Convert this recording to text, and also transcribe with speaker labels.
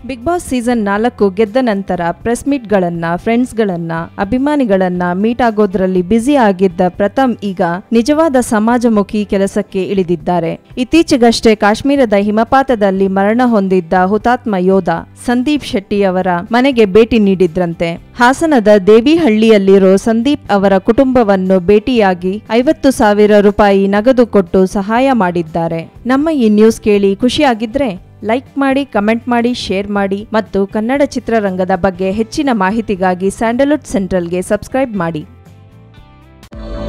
Speaker 1: big boss season ನಾಲ್ಕು ಗೆದ್ದ ನಂತರ ಪ್ರೆಸ್ ಮೀಟ್ಗಳನ್ನ ಫ್ರೆಂಡ್ಸ್ಗಳನ್ನ ಅಭಿಮಾನಿಗಳನ್ನ ಮೀಟ್ ಆಗೋದ್ರಲ್ಲಿ ಬ್ಯುಸಿ ಆಗಿದ್ದ ಪ್ರಥಮ್ ಈಗ ನಿಜವಾದ ಸಮಾಜಮುಖಿ ಕೆಲಸಕ್ಕೆ ಇಳಿದಿದ್ದಾರೆ ಇತ್ತೀಚೆಗಷ್ಟೇ ಕಾಶ್ಮೀರದ ಹಿಮಪಾತದಲ್ಲಿ ಮರಣ ಹೊಂದಿದ್ದ ಹುತಾತ್ಮ ಯೋಧ ಸಂದೀಪ್ ಶೆಟ್ಟಿ ಅವರ ಮನೆಗೆ ಭೇಟಿ ನೀಡಿದ್ರಂತೆ ಹಾಸನದ ದೇವಿಹಳ್ಳಿಯಲ್ಲಿರೋ ಸಂದೀಪ್ ಅವರ ಕುಟುಂಬವನ್ನು ಭೇಟಿಯಾಗಿ ಐವತ್ತು ಸಾವಿರ ರೂಪಾಯಿ ನಗದು ಕೊಟ್ಟು ಸಹಾಯ ಮಾಡಿದ್ದಾರೆ ನಮ್ಮ ಈ ನ್ಯೂಸ್ ಕೇಳಿ ಖುಷಿಯಾಗಿದ್ರೆ ಲೈಕ್ ಮಾಡಿ ಕಮೆಂಟ್ ಮಾಡಿ ಶೇರ್ ಮಾಡಿ ಮತ್ತು ಕನ್ನಡ ಚಿತ್ರರಂಗದ ಬಗ್ಗೆ ಹೆಚ್ಚಿನ ಮಾಹಿತಿಗಾಗಿ ಸ್ಯಾಂಡಲ್ವುಡ್ ಸೆಂಟ್ರಲ್ಗೆ ಸಬ್ಸ್ಕ್ರೈಬ್ ಮಾಡಿ